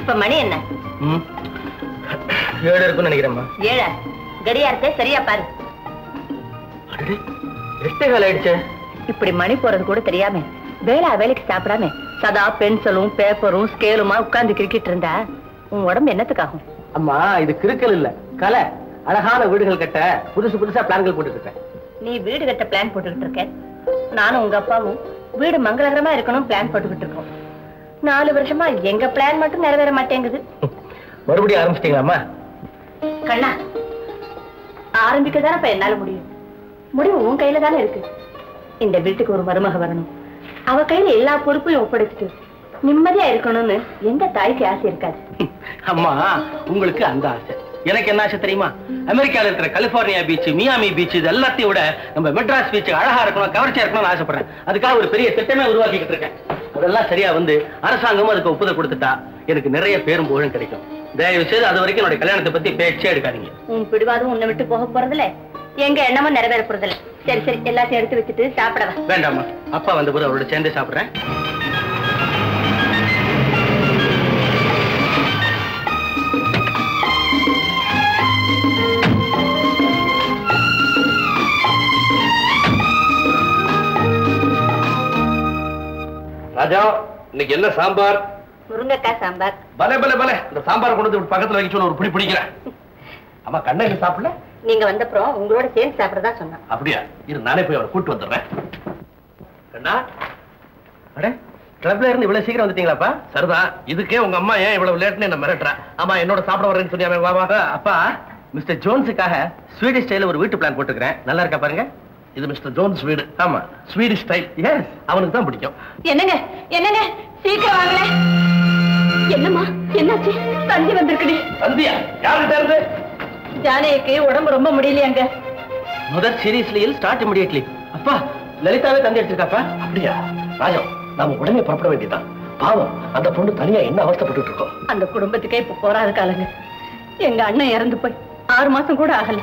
இப்ப மணி என்ன ம். ஏழு இருக்கும்னு நினைக்கிறேம்மா ஏழா கடியாரத்தை சரியா பாரு அடடே, எட்டே கால் ஆயிடுச்சே இப்படி மணி போறது கூட தெரியாம வேலை வேலைக்கு சாப்பிடாம சதா பென்சிலும் பேப்பரும் ஸ்கேலுமா உட்கார்ந்து கிரிக்கிட்டு இருந்தா உன் உடம்பு என்னத்துக்காகும் அம்மா இது கிறுக்கல் இல்ல கலை அழகான வீடுகள் கட்ட புதுசு புதுசா பிளான்கள் போட்டுட்டு இருக்கேன் நீ வீடு கட்ட பிளான் போட்டுக்கிட்டு இருக்க நானும் உங்க அப்பாவும் வீடு மங்களகரமா இருக்கணும் பிளான் போட்டுக்கிட்டு இருக்கோம் நாலு வருஷமா எங்க பிளான் மட்டும் நிறைவேற மாட்டேங்குது மறுபடியும் ஆரம்பிச்சிட்டீங்களாம்மா கண்ணா ஆரம்பிக்க தானே இப்ப என்னால முடியும் முடிவு உன் கையில தானே இருக்கு இந்த வீட்டுக்கு ஒரு மருமக வரணும் அவ கையில எல்லா பொறுப்பையும் ஒப்படைச்சிட்டு நிம்மதியா இருக்கணும்னு எந்த தாய்க்கு ஆசை இருக்காது அம்மா உங்களுக்கு அந்த ஆசை எனக்கு என்ன ஆசை தெரியுமா அமெரிக்கால இருக்கிற கலிபோர்னியா பீச் மியாமி பீச் இது எல்லாத்தையும் விட நம்ம மெட்ராஸ் பீச் அழகா இருக்கணும் கவர்ச்சியா இருக்கணும்னு ஆசைப்படுறேன் அதுக்காக ஒரு பெரிய திட்டமே உருவாக்கிக்கிட்டு இருக்கேன் அதெல்லாம் சரியா வந்து அரசாங்கமும் அதுக்கு ஒப்புதல் கொடுத்துட்டா எனக்கு நிறைய பேரும் புகழும் கிடைக்கும் தயவு செய்து அது வரைக்கும் என்னுடைய கல்யாணத்தை பத்தி பேச்சே எடுக்காதீங்க உன் பிடிவாதும் உன்னை விட்டு போக போறதில்ல எங்க எண்ணமும் நிறைவேற போறதில்ல சரி சரி எல்லாத்தையும் எடுத்து வச்சுட்டு சாப்பிடவா வேண்டாம்மா அப்பா வந்த போது அவரோட சேர்ந்து சாப்பிடுறேன் ராஜா இன்னைக்கு என்ன சாம்பார் முருங்கைக்காய் சாம்பார் பலே பலே பலே இந்த சாம்பார் கொண்டு வந்து பக்கத்துல வைக்க சொல்லி ஒரு பிடி பிடிக்கிறேன் அம்மா கண்ணகி சாப்பிடல நீங்க வந்தப்புறம் உங்களோட சேர்ந்து சாப்பிடறதா சொன்னான் அப்படியா இரு நானே போய் அவரை கூட்டு வந்துடுறேன் கண்ணா அடே கிளப்ல இருந்து இவ்வளவு சீக்கிரம் வந்துட்டீங்களாப்பா சரிதான் இதுக்கே உங்க அம்மா ஏன் இவ்வளவு லேட்னு என்ன மிரட்டுறா ஆமா என்னோட சாப்பிட வரேன்னு சொன்னியாமே வா வா அப்பா மிஸ்டர் ஜோன்ஸுக்காக ஸ்வீடிஷ் ஸ்டைல ஒரு வீட்டு பிளான் போட்டுக்கிறேன் நல்லா இருக்கா பாருங்க இது மிஸ்டர் ஜோன்ஸ் வீடு ஆமா ஸ்வீடிஷ் ஸ்டைல் எஸ் அவனுக்கு தான் பிடிக்கும் என்னங்க என்னங்க சீக்கிரம் வாங்கல என்னம்மா என்னாச்சு தந்தி வந்திருக்குடி சந்தியா யாருகிட்ட இருந்து ஜானகிக்கு உடம்பு ரொம்ப முடியலையாங்க முதல் சீரியஸ்லியில் ஸ்டார்ட் இமிடியட்லி அப்பா லலிதாவே தந்தி எடுத்திருக்காப்பா அப்படியா ராஜா நாம உடனே புறப்பட வேண்டியதுதான் பாவம் அந்த பொண்ணு தனியா என்ன அவஸ்தைப்பட்டு இருக்கோம் அந்த குடும்பத்துக்கே இப்ப போராது காலங்க எங்க அண்ணன் இறந்து போய் ஆறு மாசம் கூட ஆகல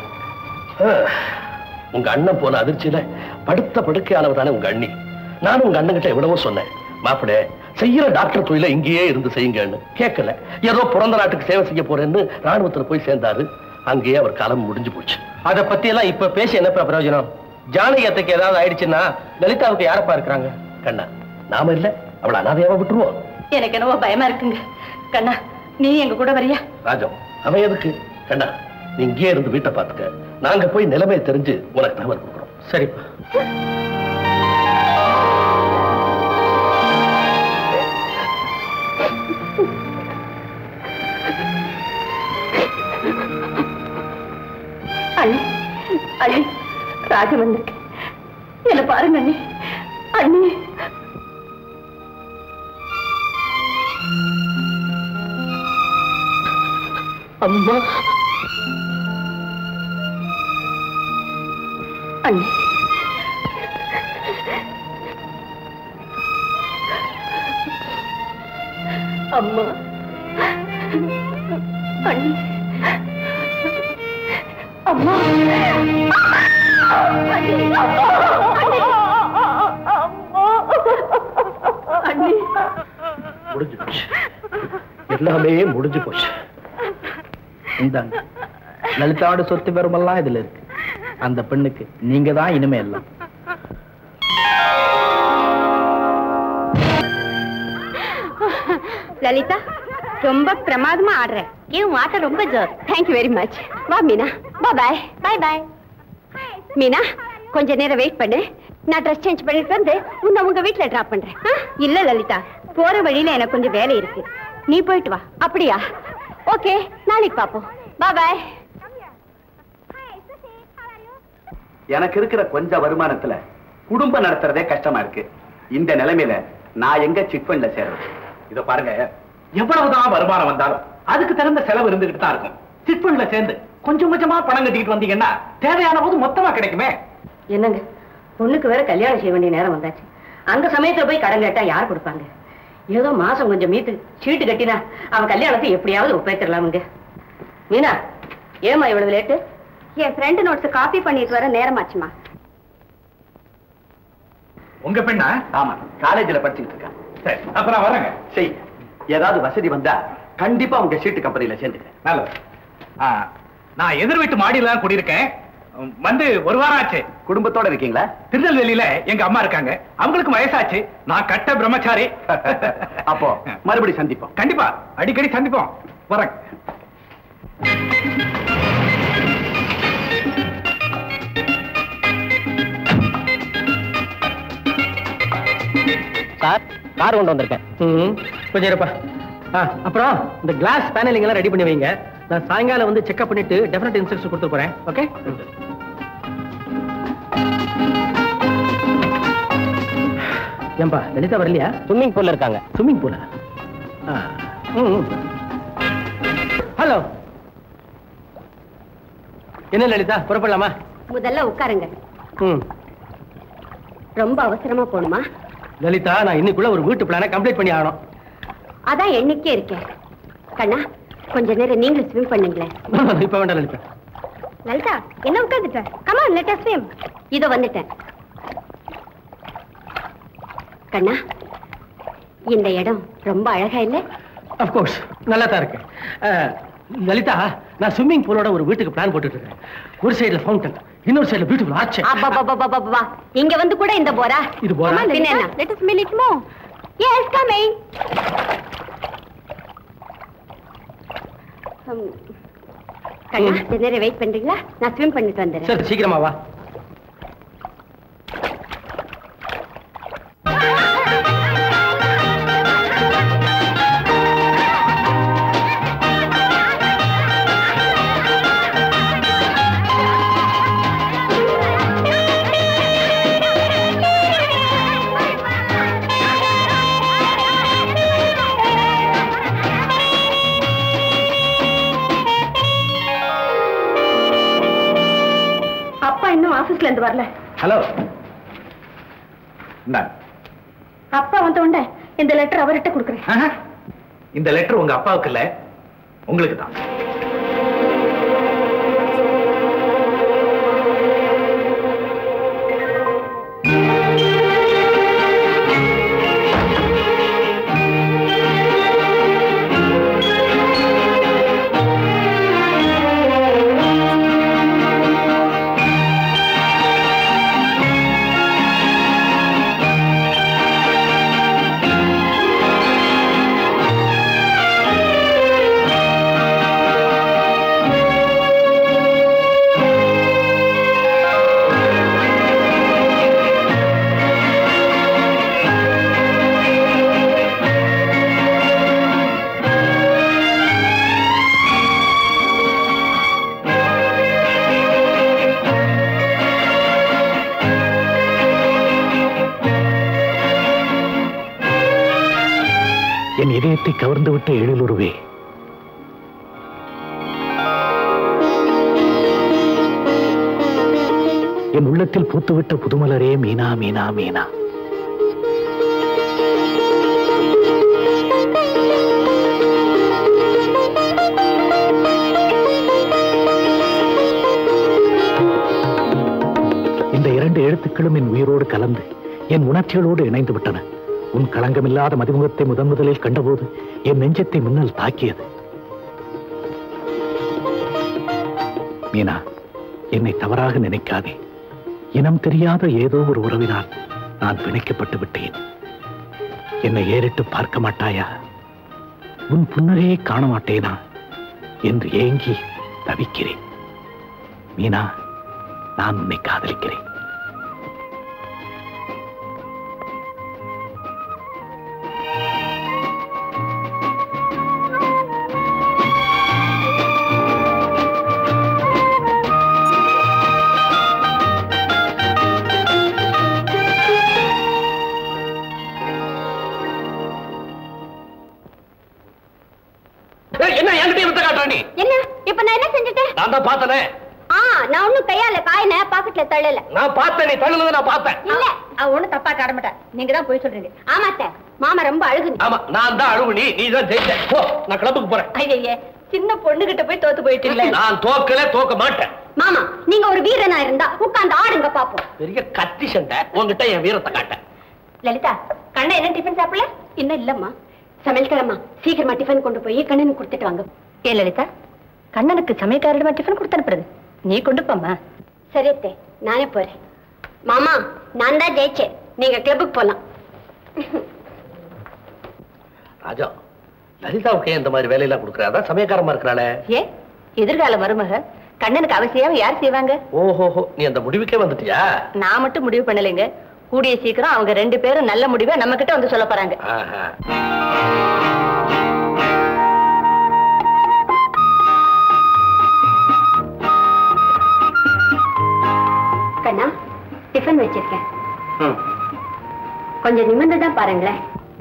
உங்க அண்ணன் போன அதிர்ச்சியில படுத்த படுக்கையானவ தானே உங்க அண்ணி நானும் உங்க அண்ணன் கிட்ட எவ்வளவோ சொன்னேன் மாப்பிளே செய்யற டாக்டர் தொழில இங்கேயே இருந்து செய்யுங்கன்னு கேட்கல ஏதோ பிறந்த நாட்டுக்கு சேவை செய்ய போறேன்னு ராணுவத்துல போய் சேர்ந்தாரு அங்கேயே அவர் காலம் முடிஞ்சு போச்சு அத பத்தி எல்லாம் இப்ப பேசி என்னப்பா பிரயோஜனம் ஜானகி அத்தைக்கு ஏதாவது ஆயிடுச்சுன்னா லலிதாவுக்கு யாரப்பா இருக்கிறாங்க கண்ணா நாம இல்ல அவளை அனாதையாவ விட்டுருவோம் எனக்கு என்னவோ பயமா இருக்குங்க கண்ணா நீ எங்க கூட வரியா ராஜம் அவன் எதுக்கு கண்ணா நீ இங்கேயே இருந்து வீட்டை பாத்துக்க நாங்க போய் நிலைமையை தெரிஞ்சு உனக்கு தகவல் கொடுக்குறோம் சரிப்பா அண்ணி அண்ணி ராஜு வந்திருக்கு என்ன பாருங்க அண்ணி அண்ணி அம்மா அண்ணி அம்மா அண்ணி அம்மா அண்ணி முடிஞ்சு போச்சு எல்லாமே முடிஞ்சு போச்சு இந்தாங்க லலிதாவோட சொத்து பெருமெல்லாம் இதுல இருக்கு அந்த பெண்ணுக்கு நீங்க தான் இனிமே எல்லாம் லலிதா ரொம்ப பிரமாதமா ஆடுற ஏன் ஆட்ட ரொம்ப ஜோர் தேங்க்யூ வெரி மச் வா மீனா பா பாய் பாய் பாய் மீனா கொஞ்ச நேரம் வெயிட் பண்ணு நான் ட்ரெஸ் சேஞ்ச் பண்ணிட்டு வந்து உன்னை உங்க வீட்ல டிராப் பண்றேன் ஆ? இல்ல லலிதா போற வழியில எனக்கு கொஞ்சம் வேலை இருக்கு நீ போயிட்டு வா அப்படியா ஓகே நாளைக்கு பாப்போம் பா பாய் எனக்கு இருக்கிற கொஞ்ச வருமானத்துல குடும்பம் நடத்துறதே கஷ்டமா இருக்கு இந்த நிலைமையில நான் எங்க சிட் ஃபண்ட்ல சேர்றது இத பாருங்க எவ்வளவுதான் வருமானம் வந்தாலும் அதுக்கு தகுந்த செலவு இருந்துகிட்டு தான் இருக்கும் சிட் ஃபண்ட்ல சேர்ந்து கொஞ்சம் கொஞ்சமா பணம் கட்டிக்கிட்டு வந்தீங்கன்னா தேவையான போது மொத்தமா கிடைக்குமே என்னங்க பொண்ணுக்கு வேற கல்யாணம் செய்ய வேண்டிய நேரம் வந்தாச்சு அந்த சமயத்துல போய் கடன் கேட்டா யார் கொடுப்பாங்க ஏதோ மாசம் கொஞ்சம் மீத்து சீட்டு கட்டினா அவன் கல்யாணத்தை எப்படியாவது ஒப்பேத்திடலாமுங்க மீனா ஏமா இவ்வளவு லேட்டு என் ஃப்ரெண்டு நோட்ஸ் காப்பி பண்ணிட்டு வர நேரமாச்சுமா உங்க பெண்ணா ஆமா காலேஜ்ல படிச்சுட்டு இருக்கேன் சரி அப்புறம் வரேங்க சரி ஏதாவது வசதி வந்தா கண்டிப்பா உங்க சீட்டு கம்பெனில சேர்ந்துக்க நல்லது ஆ, நான் எதிர் வீட்டு மாடியில தான் குடியிருக்கேன் உம், வந்து ஒரு வாரம் ஆச்சு குடும்பத்தோட இருக்கீங்களா திருநெல்வேலியில எங்க அம்மா இருக்காங்க அவங்களுக்கு வயசாச்சு நான் கட்ட பிரம்மச்சாரி அப்போ மறுபடி சந்திப்போம் கண்டிப்பா அடிக்கடி சந்திப்போம் வரேன் சார் கார் கொண்டு வந்திருக்கேன் ம் கொஞ்சம் இருப்பா ஆ அப்புறம் இந்த கிளாஸ் பேனலிங் எல்லாம் ரெடி பண்ணி வைங்க நான் சாயங்காலம் வந்து செக்அப் பண்ணிட்டு டெஃபினட் இன்ஸ்ட்ரக்ஷன் கொடுத்து போறேன் ஓகே ஏன்பா லலிதா வரலையா ஸ்விம்மிங் பூல்ல இருக்காங்க ஸ்விம்மிங் பூலா ஹலோ என்ன லலிதா புறப்படலாமா முதல்ல உட்காருங்க ம் ரொம்ப அவசரமா போகணுமா லலிதா நான் இன்னைக்குள்ள ஒரு வீட்டு பிளானை கம்ப்ளீட் பண்ணி ஆகணும் அதான் எண்ணிக்கே இருக்கேன் கண்ணா கொஞ்ச நேரம் நீங்களும் ஸ்விம் பண்ணுங்களேன் இப்ப வேண்டாம் லலிதா லலிதா என்ன உட்காந்துட்ட கமா லெட் அஸ் ஸ்விம் இதோ வந்துட்டேன் கண்ணா இந்த இடம் ரொம்ப அழகா இல்ல கோர்ஸ் நல்லா தான் இருக்கு அஹ், லலிதா நான் ஸ்விம்மிங் பூலோட ஒரு வீட்டுக்கு பிளான் போட்டுட்டு இருக்கேன் ஒரு சைடுல ஃபவுண்டன் இன்னொரு சைடுல பியூட்டிஃபுல் ஆச்சு அப்பா இங்க வந்து கூட இந்த போரா இது போரா? பின்ன என்ன லெட் அஸ் ஸ்மெல் இட் மோ எஸ் கமிங் கண்ணா கொஞ்ச நேரம் வெயிட் பண்றீங்களா நான் ஸ்விம் பண்ணிட்டு வந்துடுறேன் சரி சீக்கிரமா வா அப்பா இன்னும் ஆபீஸ்ல இருந்து வரல ஹலோ அப்பா வந்த உடனே இந்த லெட்டர் அவர்கிட்ட கொடுக்குறேன் இந்த லெட்டர் உங்க அப்பாவுக்கு இல்ல உங்களுக்கு தான் என் இதயத்தை கவர்ந்து விட்ட எழிலுருவே என் உள்ளத்தில் பூத்துவிட்ட புதுமலரே மீனா மீனா மீனா இந்த இரண்டு எழுத்துக்களும் என் உயிரோடு கலந்து என் உணர்ச்சிகளோடு இணைந்து விட்டன உன் களங்கமில்லாத மதிமுகத்தை முதன் முதலில் கண்டபோது என் நெஞ்சத்தை முன்னால் தாக்கியது மீனா என்னை தவறாக நினைக்காதே இனம் தெரியாத ஏதோ ஒரு உறவினால் நான் பிணைக்கப்பட்டு விட்டேன் என்னை ஏறிட்டு பார்க்க மாட்டாயா உன் புன்னகையை காண மாட்டேனா என்று ஏங்கி தவிக்கிறேன் மீனா நான் உன்னை காதலிக்கிறேன் என்ன என்கிட்ட வித்த காட்டுற நீ என்ன இப்ப நான் என்ன செஞ்சுட்டேன் நான் தான் பார்த்தனே ஆ நான் ஒண்ணும் கையால காயின பாக்கெட்ல தள்ளல நான் பார்த்தேன் நீ தள்ளுனதை நான் பார்த்தேன் இல்ல அவ ஒண்ணும் தப்பா காட்ட மாட்டா நீங்க தான் போய் சொல்றீங்க ஆமா அத்தை மாமா ரொம்ப அழுகு ஆமா நான் தான் அழுவு நீ நீ தான் ஜெயிச்ச போ நான் கிளப்புக்கு போறேன் ஐயே சின்ன பொண்ணு கிட்ட போய் தோத்து போயிட்டீங்களே நான் தோக்கல தோக்க மாட்டேன் மாமா நீங்க ஒரு வீரனா இருந்தா உட்கார்ந்து ஆடுங்க பாப்போம் பெரிய கத்தி சண்டை உன்கிட்ட என் வீரத்தை காட்டேன் லலிதா கண்ணா என்ன டிஃபன் சாப்பிடல இன்னும் இல்லம்மா சமையல்காரம்மா சீக்கிரமா டிஃபன் கொண்டு போய் கண்ணனுக்கு கொடுத்துட்டு வாங்க ஏ லலிதா கண்ணனுக்கு சமயக்காரிடமா டிஃபன் கொடுத்து அனுப்புறது நீ கொண்டு போம்மா சரி அத்தை நானே போறேன் மாமா நான் தான் ஜெயிச்சேன் நீங்க கிளப்புக்கு போலாம் ராஜா லலிதாவுக்கு ஏன் இந்த மாதிரி வேலையெல்லாம் கொடுக்குறா அதான் சமயக்காரமா இருக்கிறாளே ஏ எதிர்கால மருமக கண்ணனுக்கு அவசியம் யார் செய்வாங்க ஓஹோஹோ நீ அந்த முடிவுக்கே வந்துட்டியா நான் மட்டும் முடிவு பண்ணலைங்க கூடிய சீக்கிரம் அவங்க ரெண்டு பேரும் நல்ல முடிவை நம்ம கிட்ட வந்து சொல்ல போறாங்க ஆஹா. கண்ணா டிஃபன் வச்சிருக்கேன் ம். கொஞ்சம் நிமிர்ந்து தான் பாருங்களேன்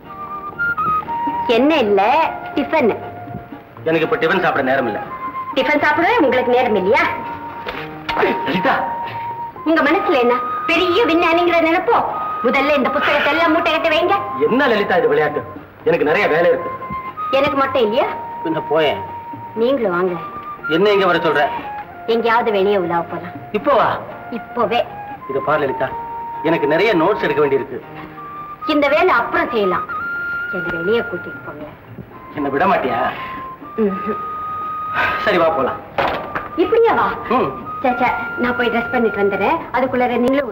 என்ன இல்ல டிஃபன் எனக்கு இப்ப டிஃபன் சாப்பிட நேரம் இல்ல டிஃபன் சாப்பிட உங்களுக்கு நேரம் இல்லையா லலிதா உங்க மனசுல என்ன பெரிய விஞ்ஞானிங்கிற நினைப்போ முதல்ல இந்த புத்தகத்தை எல்லாம் மூட்டை கட்ட வைங்க என்ன லலிதா இது விளையாட்டு எனக்கு நிறைய வேலை இருக்கு எனக்கு மட்டும் இல்லையா பின்ன போயேன் நீங்களும் வாங்க என்ன இங்க வர சொல்ற எங்கேயாவது வெளியே உலாவ போலாம் இப்போ வா இப்போவே இத பாரு லலிதா எனக்கு நிறைய நோட்ஸ் எடுக்க வேண்டியிருக்கு இந்த வேலை அப்புறம் செய்யலாம் என்ன வெளியே கூட்டிட்டு போங்க என்ன விட மாட்டியா ம்ஹும். சரி வா போலாம் இப்படியா வா ம் சே, சே, நான் போய் ட்ரெஸ் பண்ணிட்டு வந்துடுறேன் அதுக்குள்ள நீங்களும்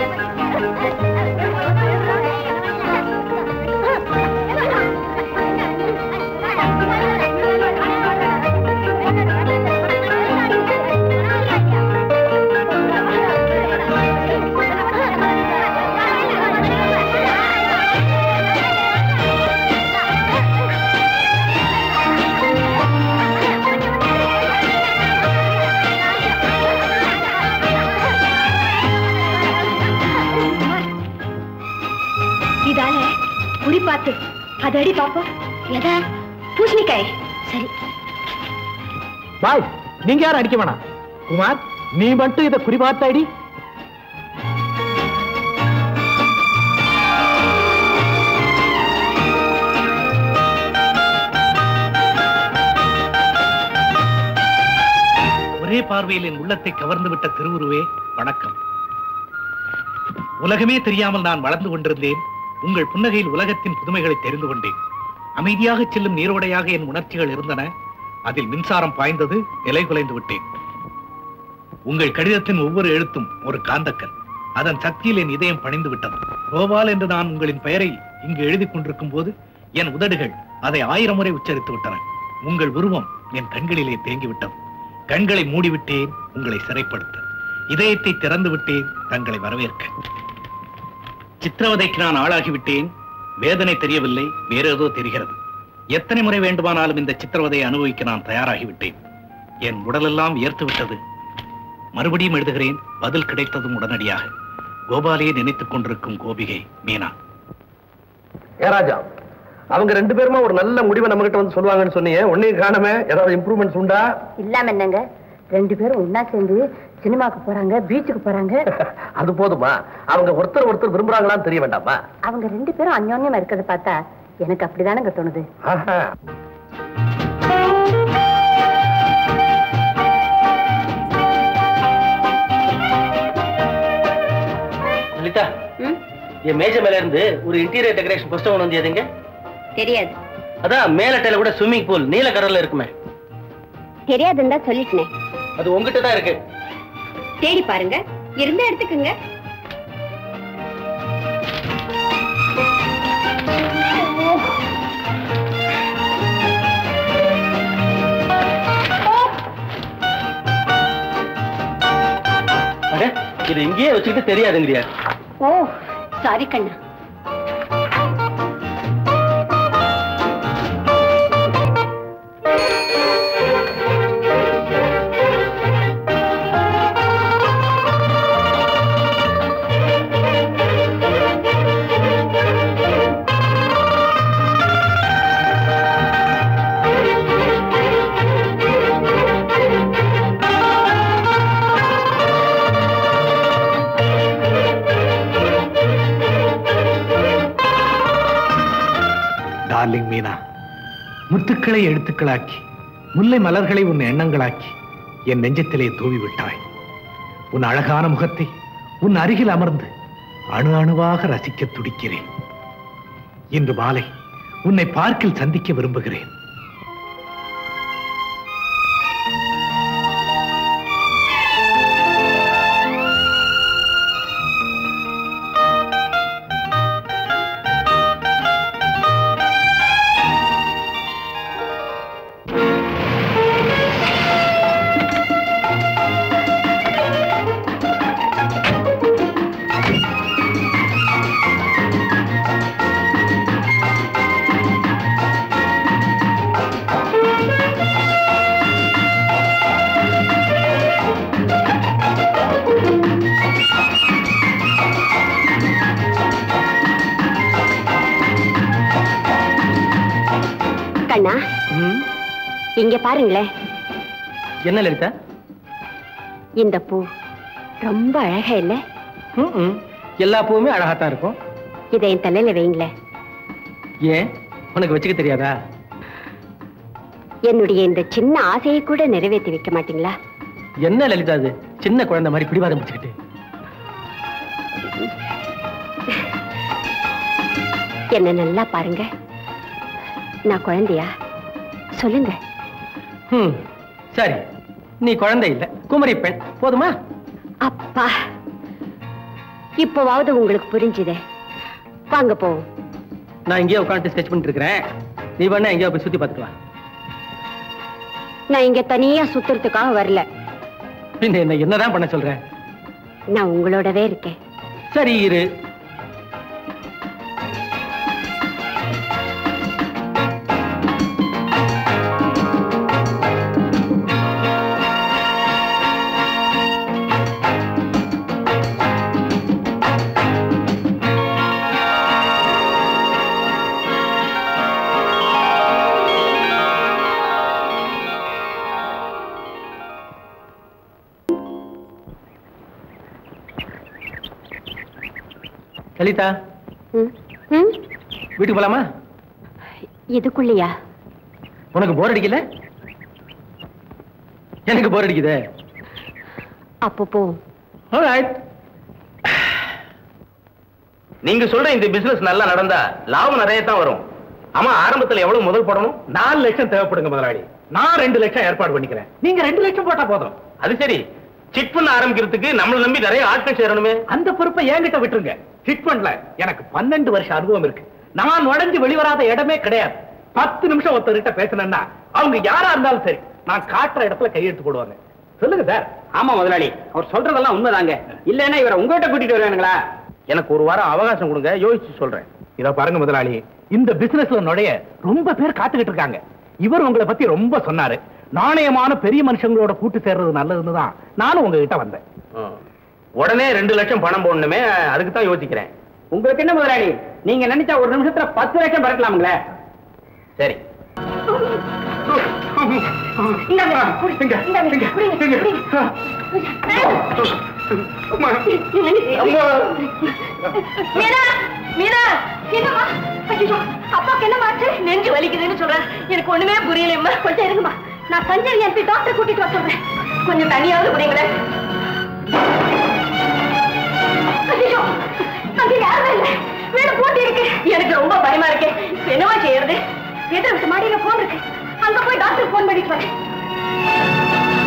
இதால குறி பார்த்து அது அடி பாப்போம் எதா பூசணிக்காய் சரி பாய் நீங்க யாரும் அடிக்க வேணாம் குமார் நீ மட்டும் இதை குறிபார்த்த அடி ஒரே பார்வையில் என் உள்ளத்தை கவர்ந்து விட்ட திருவுருவே வணக்கம் உலகமே தெரியாமல் நான் வளர்ந்து கொண்டிருந்தேன் உங்கள் புன்னகையில் உலகத்தின் புதுமைகளை தெரிந்து கொண்டேன் அமைதியாக செல்லும் நீரோடையாக என் உணர்ச்சிகள் இருந்தன அதில் மின்சாரம் பாய்ந்தது நிலை குலைந்து விட்டேன் உங்கள் கடிதத்தின் ஒவ்வொரு எழுத்தும் ஒரு காந்தக்கல் அதன் சக்தியில் என் இதயம் பணிந்து விட்டது கோபால் என்று நான் உங்களின் பெயரை இங்கு எழுதி கொண்டிருக்கும் போது என் உதடுகள் அதை ஆயிரம் முறை உச்சரித்து விட்டன உங்கள் உருவம் என் கண்களிலே தேங்கிவிட்டது கண்களை மூடிவிட்டேன் உங்களை சிறைப்படுத்த இதயத்தை திறந்து விட்டேன் தங்களை வரவேற்க சித்திரவதைக்கு நான் ஆளாகிவிட்டேன் வேதனை தெரியவில்லை வேறேதோ தெரிகிறது எத்தனை முறை வேண்டுமானாலும் இந்த சித்திரவதையை அனுபவிக்க நான் தயாராகிவிட்டேன் என் உடலெல்லாம் வியர்த்து விட்டது மறுபடியும் எழுதுகிறேன் பதில் கிடைத்ததும் உடனடியாக கோபாலையே நினைத்துக் கொண்டிருக்கும் கோபிகை மீனா ஏ ராஜா அவங்க ரெண்டு பேருமா ஒரு நல்ல முடிவை நம்ம கிட்ட வந்து சொல்லுவாங்கன்னு சொன்னீங்க உன்னையும் காணமே ஏதாவது இம்ப்ரூவ்மெண்ட்ஸ் உண்டா இல்லாம என்னங்க ரெண்டு பேரும் ஒன்னா சேர்ந்து சினிமாக்கு போறாங்க பீச்சுக்கு போறாங்க அது போதுமா அவங்க ஒருத்தர் ஒருத்தர் விரும்புறாங்களான்னு தெரிய வேண்டாமா அவங்க ரெண்டு பேரும் அந்யோன்யமா இருக்கிறத பார்த்தா எனக்கு அப்படிதானங்க தோணுது ஆஹா. லலிதா ம் என் மேஜை மேல இருந்து ஒரு இன்டீரியர் டெக்கரேஷன் புஸ்தகம் கொண்டு வந்தியா எங்க தெரியாது அதான் மேல டைல கூட ஸ்விம்மிங் பூல் நீல கலர்ல இருக்குமே தெரியாதுன்னு தான் சொல்லிட்டேனே அது உங்ககிட்ட தான் இருக்கு தேடி பாருங்க இருந்தா எடுத்துக்கோங்க அட, இது இங்கேயே வச்சுக்கிட்டு தெரியாதுங்கிறியா ஓ சாரி கண்ணா டார்லிங் மீனா முத்துக்களை எழுத்துக்களாக்கி முல்லை மலர்களை உன் எண்ணங்களாக்கி என் நெஞ்சத்திலே தூவி விட்டாய் உன் அழகான முகத்தை உன் அருகில் அமர்ந்து அணு அணுவாக ரசிக்க துடிக்கிறேன் இன்று மாலை உன்னை பார்க்கில் சந்திக்க விரும்புகிறேன் கண்ணா இங்க பாருங்களேன் என்ன லலிதா இந்த பூ ரொம்ப அழகா இல்ல ம்ம். எல்லா பூவுமே அழகாத்தான் இருக்கும் இதை என் தலையில வைங்களேன் ஏன் உனக்கு வச்சுக்க தெரியாதா என்னுடைய இந்த சின்ன ஆசையை கூட நிறைவேற்றி வைக்க மாட்டீங்களா என்ன லலிதா அது சின்ன குழந்தை மாதிரி பிடிவாதம் பிடிச்சுக்கிட்டு என்ன நல்லா பாருங்க நான் குழந்தையா சொல்லுங்க ம் சரி நீ குழந்தை இல்ல குமரி பெண் போதுமா அப்பா இப்போவாவது உங்களுக்கு புரிஞ்சுதே வாங்க போவோம் நான் இங்கேயே உட்காந்து ஸ்கெச் பண்ணிட்டு இருக்கிறேன் நீ வேணா எங்கேயோ போய் சுத்தி பார்த்துக்கலாம் நான் இங்க தனியா சுத்துறதுக்காக வரல பின்ன என்ன என்னதான் பண்ண சொல்றேன் நான் உங்களோடவே இருக்கேன் சரி இரு லலிதா ம்? ம்? வீட்டுக்கு போலாமா இதுக்குள்ளயா உனக்கு போர் அடிக்கல எனக்கு போர் அடிக்குதே அப்போ போவோம் Alright. நீங்க சொல்ற இந்த பிசினஸ் நல்லா நடந்தா லாபம் நிறைய தான் வரும் ஆமா ஆரம்பத்துல எவ்வளவு முதல் போடணும் நாலு லட்சம் தேவைப்படுங்க முதலாளி நான் ரெண்டு லட்சம் ஏற்பாடு பண்ணிக்கிறேன் நீங்க ரெண்டு லட்சம் போட்டா போதும் அது சரி சிட் பண்ண ஆரம்பிக்கிறதுக்கு நம்மள நம்பி நிறைய ஆட்கள் சேரணுமே அந்த பொறுப்பை என்கிட்ட விட்டுருங்க ஹிட் பண்ணல எனக்கு பன்னெண்டு வருஷம் அனுபவம் இருக்கு நான் உடஞ்சு வெளிவராத இடமே கிடையாது பத்து நிமிஷம் ஒருத்தர்கிட்ட பேசினேன்னா அவங்க யாரா இருந்தாலும் சரி நான் காட்டுற இடத்துல கையெழுத்து போடுவாங்க சொல்லுங்க சார் ஆமா முதலாளி அவர் சொல்றதெல்லாம் உண்மைதாங்க இல்லைன்னா இவரை உங்ககிட்ட கூட்டிட்டு வருவானுங்களா எனக்கு ஒரு வாரம் அவகாசம் கொடுங்க யோசிச்சு சொல்றேன் இத பாருங்க முதலாளி இந்த பிசினஸ்ல நுழைய ரொம்ப பேர் காத்துக்கிட்டு இருக்காங்க இவர் உங்களை பத்தி ரொம்ப சொன்னாரு நாணயமான பெரிய மனுஷங்களோட கூட்டு சேர்றது நல்லதுன்னு தான் நானும் உங்ககிட்ட வந்தேன் ம். உடனே ரெண்டு லட்சம் பணம் போடணுமே அதுக்கு தான் யோசிக்கிறேன் உங்களுக்கு என்ன முதலாளி நீங்க நினைச்சா ஒரு நிமிஷத்துல பத்து லட்சம் பறக்கலாமுங்களே சரி மீனா மீனா என்னம்மா ஐயோ அப்பாக்கு என்ன மாற்று நெஞ்சு வலிக்குதுன்னு சொல்றேன் எனக்கு ஒண்ணுமே புரியலம்மா கொஞ்சம் இருங்கம்மா நான் சஞ்சரி அனுப்பி டாக்டர் கூட்டிட்டு வர சொல்றேன் கொஞ்சம் தனியாவது புரியுங்களேன் ஐயோ அங்க யாருமே இல்ல வீடு பூட்டி இருக்கு எனக்கு ரொம்ப பயமா இருக்கு என்னவா செய்யறது எதிர விட்டு மாடியில போன் இருக்கு அங்க போய் டாக்டர் போன் பண்ணிட்டு வரேன்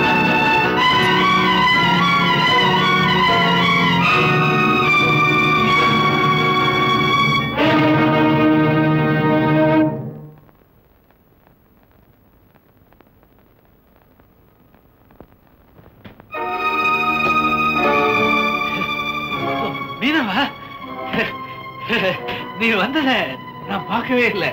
மீனவா நீ வந்தத நான் பார்க்கவே இல்லை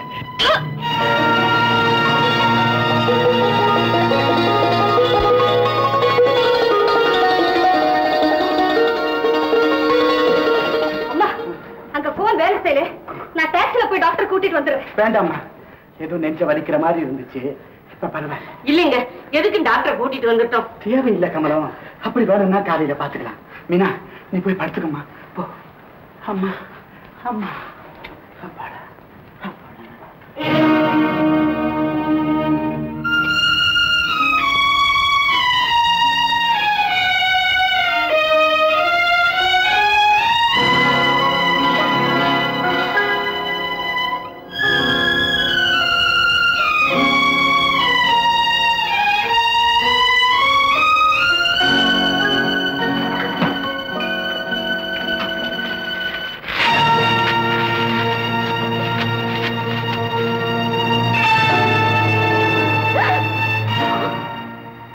அம்மா அங்க போன் வேலை செய்யல நான் டாக்ஸில போய் டாக்டர் கூட்டிட்டு வந்துடுறேன் வேண்டாம்மா ஏதோ நெஞ்ச வலிக்கிற மாதிரி இருந்துச்சு இப்ப பரவாயில்ல இல்லைங்க எதுக்கு டாக்டர் கூட்டிட்டு வந்துட்டோம் தேவையில்லை கமலம் அப்படி வேணும்னா காலையில பாத்துக்கலாம் மீனா நீ போய் படுத்துக்கம்மா போ அம்மா அம்மா அப்பாடா